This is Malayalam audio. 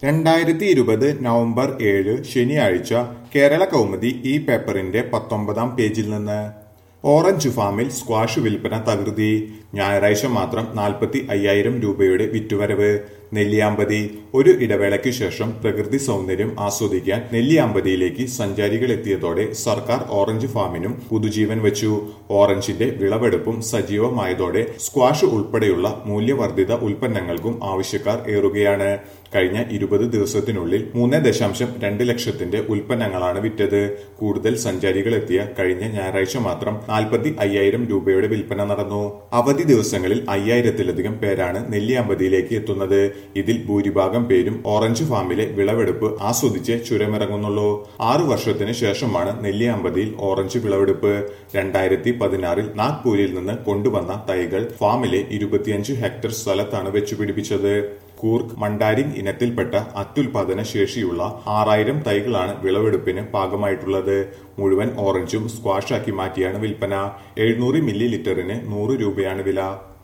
രണ്ടായിരത്തി ഇരുപത് നവംബർ ഏഴ് ശനിയാഴ്ച കേരള കൗമുദി ഈ പേപ്പറിന്റെ പത്തൊമ്പതാം പേജിൽ നിന്ന് ഓറഞ്ച് ഫാമിൽ സ്ക്വാഷ് വിൽപ്പന തകൃതി ഞായറാഴ്ച മാത്രം നാൽപ്പത്തി അയ്യായിരം രൂപയുടെ വിറ്റുവരവ് നെല്ലിയാമ്പതി ഒരു ഇടവേളയ്ക്ക് ശേഷം പ്രകൃതി സൗന്ദര്യം ആസ്വദിക്കാൻ നെല്ലിയാമ്പതിയിലേക്ക് സഞ്ചാരികൾ എത്തിയതോടെ സർക്കാർ ഓറഞ്ച് ഫാമിനും പുതുജീവൻ വെച്ചു ഓറഞ്ചിന്റെ വിളവെടുപ്പും സജീവമായതോടെ സ്ക്വാഷ് ഉൾപ്പെടെയുള്ള മൂല്യവർദ്ധിത ഉൽപ്പന്നങ്ങൾക്കും ആവശ്യക്കാർ ഏറുകയാണ് കഴിഞ്ഞ ഇരുപത് ദിവസത്തിനുള്ളിൽ മൂന്ന് ദശാംശം രണ്ട് ലക്ഷത്തിന്റെ ഉൽപ്പന്നങ്ങളാണ് വിറ്റത് കൂടുതൽ സഞ്ചാരികൾ എത്തിയ കഴിഞ്ഞ ഞായറാഴ്ച മാത്രം നാൽപ്പത്തി അയ്യായിരം രൂപയുടെ വിൽപ്പന നടന്നു അവധി ദിവസങ്ങളിൽ അയ്യായിരത്തിലധികം പേരാണ് നെല്ലിയാമ്പതിയിലേക്ക് എത്തുന്നത് ഇതിൽ ഭൂരിഭാഗം പേരും ഓറഞ്ച് ഫാമിലെ വിളവെടുപ്പ് ആസ്വദിച്ച് ചുരമിറങ്ങുന്നുള്ളൂ ആറു വർഷത്തിന് ശേഷമാണ് നെല്ലിയാമ്പതിയിൽ ഓറഞ്ച് വിളവെടുപ്പ് രണ്ടായിരത്തി പതിനാറിൽ നാഗ്പൂരിൽ നിന്ന് കൊണ്ടുവന്ന തൈകൾ ഫാമിലെ ഇരുപത്തിയഞ്ച് ഹെക്ടർ സ്ഥലത്താണ് വെച്ചുപിടിപ്പിച്ചത് കൂർഗ് മണ്ടാരിൻ ഇനത്തിൽപ്പെട്ട അത്യുൽപാദന ശേഷിയുള്ള ആറായിരം തൈകളാണ് വിളവെടുപ്പിന് പാകമായിട്ടുള്ളത് മുഴുവൻ ഓറഞ്ചും സ്ക്വാഷാക്കി മാറ്റിയാണ് വിൽപ്പന എഴുന്നൂറ് മില്ലി ലിറ്ററിന് നൂറ് രൂപയാണ് വില